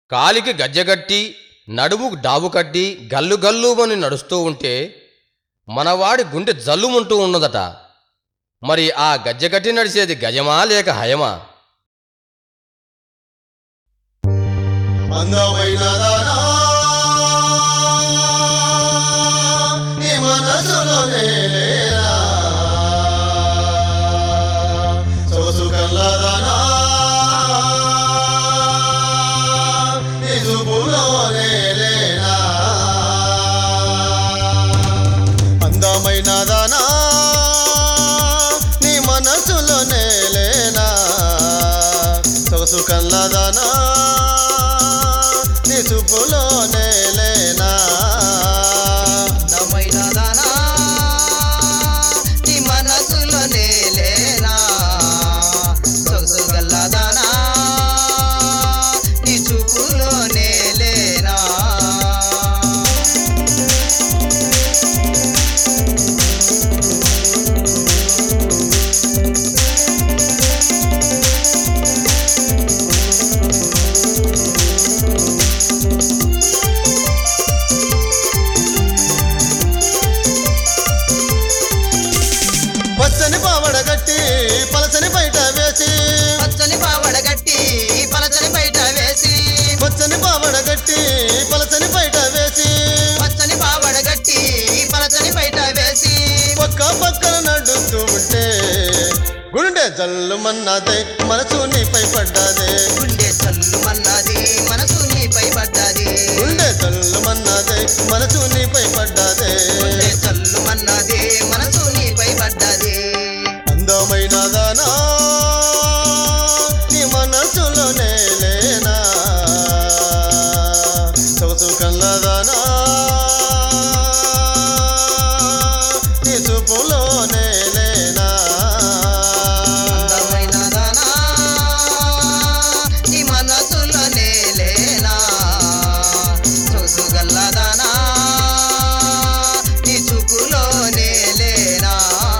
కాలికి గజ్జెగట్టి నడుముకు డాబు కట్టి గల్లు గల్లుమని నడుస్తూ ఉంటే మనవాడి గుండె జల్లుమంటూ ఉన్నదట మరి ఆ గజ్జెగట్టి నడిచేది గజమా లేక హయమా అందమైన దానా నీ మనసులో నేలేనా సొగసు కల్లదానా నీ చూపులో నేలేనా అందమైన దానా నీ మనసులో నేలేనా సొగసు కల్లదానా నీ చూపులో నేలేనా అందమైన దానా నీ మనసులో నేలేనా సొగసు గల్లదానా నీ చూపులో నేలేనా పచ్చని పావడ గట్టి పలసని బయట వేసి పచ్చని పావడ గట్టి పలచని బయట వేసి పచ్చని పావడ గట్టి పలసని బయట వేసి పచ్చని పావడ గట్టి పలచని బయట వేసి పక్క పక్కన నడుస్తూ ఉంటే గుండె జల్లు మన్నదే మనసు నీపై పడ్డదే గుండె చల్లు మన్నది మనసు నీపై పడ్డది గుండె జల్లు మన్నదే మనసు నీపై పడ్డదే గుండె చల్లు మన్నది మనసు నీపై పడ్డది అందమైన దానా నీ మనసులో నేలేనా సొగసు కన్నదానా నీ చూపులో నేలేనా అందమైన దానా నీ మనసులో నేలేనా సొగసు గల్లదానా నీ చూపులో నేలేనా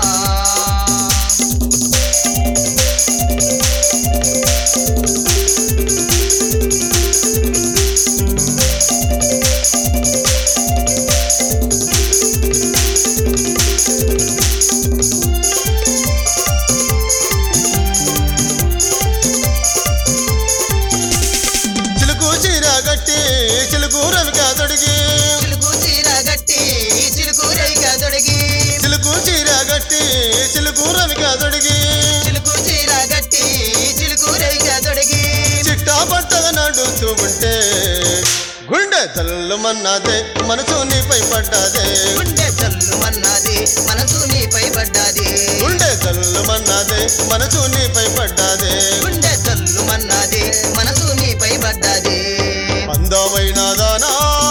చిలుకు చీర గట్టి చిలుకు రవిక తొడిగి చిలుకు చీర గట్టి చిలుకు రైగా తొడిగి చిలుకు చీర గట్టి చిలుకు రవిక తొడిగి చిలుకు చీర గట్టి చిలుకు రైగా తొడిగి చిట్టా పట్టగా నడుస్తూ ఉంటే గుండె తల్లు మన్నదే మనసు నీపై పడ్డదే గుండె చల్లు మన్నది మనసు నీపై పడ్డది గుండె తల్లు మన్నదే మనసు నీపై పడ్డదే గుండె చల్లు మన్నది మనసు నీపై పడ్డది అందమైన దానా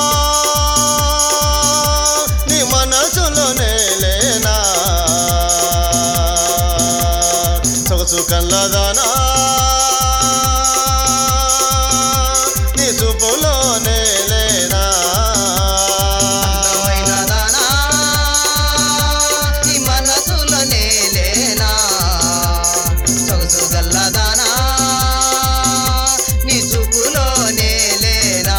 నీ మనసులో నేలేనా సొగసు కళ్ళదానా నీ చూపులో నేలేనా అందమైన దానా నీ మనసులో నేలేనా సొగసు గల్లదానా నీ చూపులో నేలేనా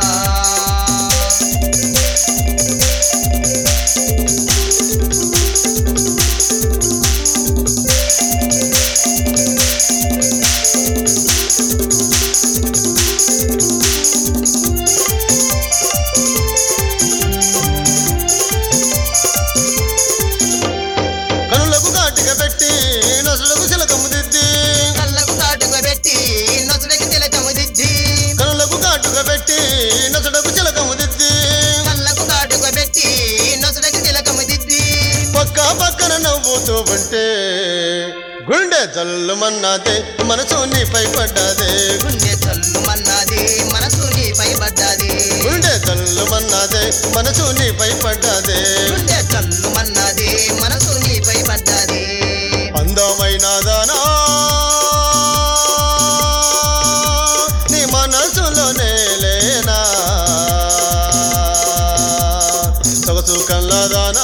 కనులకు కాటిక పెట్టి నసులకు చిలకము దిద్ది కళ్ళకు కాటుక పెట్టి నొసడికి తిలకము దిద్ది కనులకు కాటుక పెట్టి నసుడకు చిలకము దిద్ది కళ్ళకు కాటుక పెట్టి నొసడికి తిలకము దిద్ది పక్క పక్కన నవ్వుతూ ఉంటే గుండె జల్లు మన్నదే మనసు నీపై పడ్డదే గుండె చల్లు మన్నది మనసు నీపై పడ్డది గుండె జల్లు మన్నదే మనసు నీపై పడ్డదే గుండె చల్లు మన్నది మనసు నీపై పడ్డది అందమైన దానా నీ మనసులో నేలేనా సొగసు కళ్ళదానా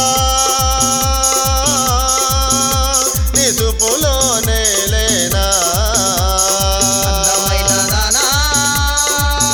నీ చూపులో నేలేనా అందమైన దానా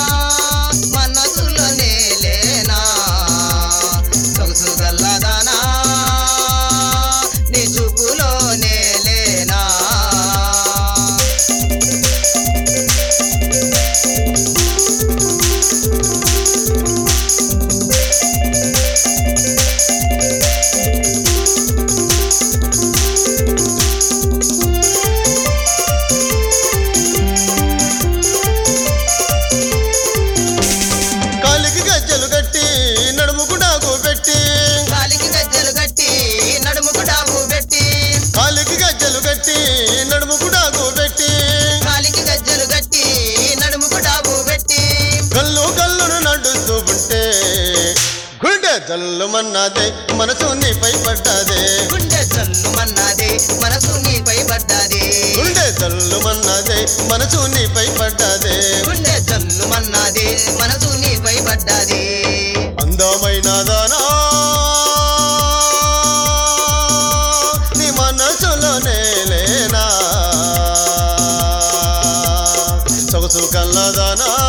గుండె జల్లుమన్నదే మనసు నీపై పడ్డదే గుండె జల్లు మన్నాదే మనసు నీపై పడ్డాదే గుండె జల్లుమన్నదే మనసు నీపై పడ్డదే గుండె జల్లు మన్నాదే మనసు నీపై పడ్డాదే అందమైన దానా నీ మనసులోనే లేనా సొగసు కల్లదానా